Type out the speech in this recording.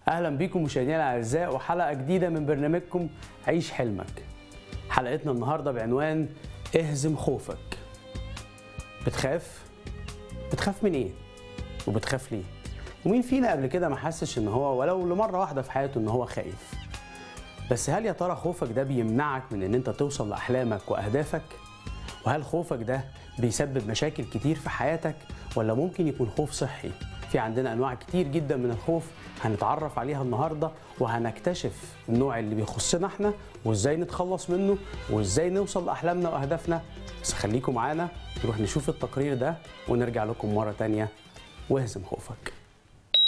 اهلا بيكم مشاهدينا الاعزاء وحلقه جديده من برنامجكم عيش حلمك حلقتنا النهارده بعنوان اهزم خوفك بتخاف بتخاف من ايه وبتخاف ليه ومين فينا قبل كده ما حسش ان هو ولو لمره واحده في حياته ان هو خايف بس هل يا ترى خوفك ده بيمنعك من ان انت توصل لاحلامك واهدافك وهل خوفك ده بيسبب مشاكل كتير في حياتك ولا ممكن يكون خوف صحي في عندنا انواع كتير جدا من الخوف هنتعرف عليها النهارده وهنكتشف النوع اللي بيخصنا احنا وازاي نتخلص منه وازاي نوصل لاحلامنا واهدافنا بس خليكم معانا نروح نشوف التقرير ده ونرجع لكم مره تانية واهزم خوفك